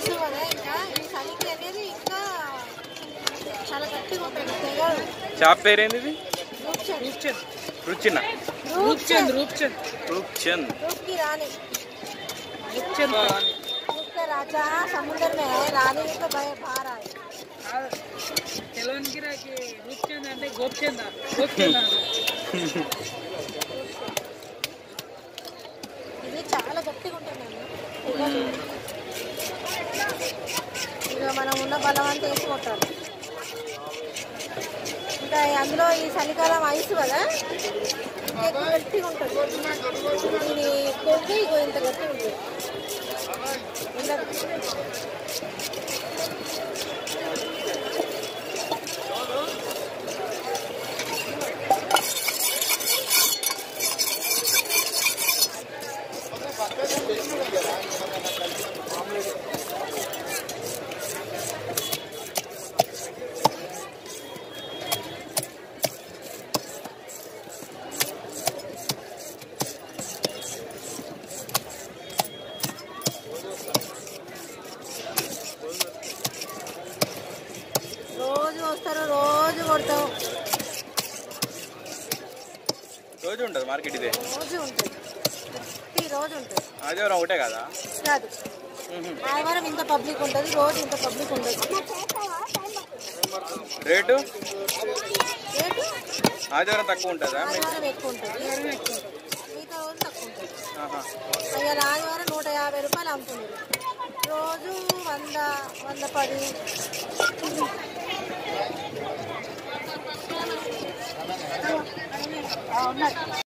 Ice కదా ఇంకా ఈ చలికి అనేది ఇంకా చాలా గట్టిగా ఉంటుంది తెగదు షాప్ పేరేంది ఇది రూప్చంద్ రుచిన రూప్చంద్ రూప్ చంద్ रूप की रानी रूप का राजा समुद्र में है रानी तो भय बाहर आए తెలంగాణకి రూప్చంద్ అంటే గోప్చంద్ గోప్చంద్ ఇది చాలా గట్టిగా ఉంటుందండి ఇక మనం ఉన్న బలం అంతా వేసి కొట్టాలి ఇంకా అందులో ఈ చలికాలం ఐస్ కదా ఇంకా ఎక్కువ గట్టిగా ఉంటుంది దీని కొవ్వు ఇగో ఇంత గట్టిగా ఉంటుంది ఇలా రోజు వస్తారు రోజు కొడతాం రోజు ఉంటుంది మార్కెట్ ఇదే రోజు ఉంటుంది ప్రతి రోజు ఉంటుంది ఆదివారం ఒకటే కదా కాదు ఆదివారం ఇంత పబ్లిక్ ఉంటుంది రోజు ఇంత పబ్లిక్ ఉంటుంది రేటు రేటు ఆదివారం తక్కువ ఉంటుందా ఆదివారం ఎక్కువ ఉంటుంది మిగతా రోజు తక్కువ ఉంటుంది ఆహా. అయ్యా ఆదివారం నూట యాభై రూపాయలు అమ్ముతున్నారు రోజు వంద వంద పది ఉన్నది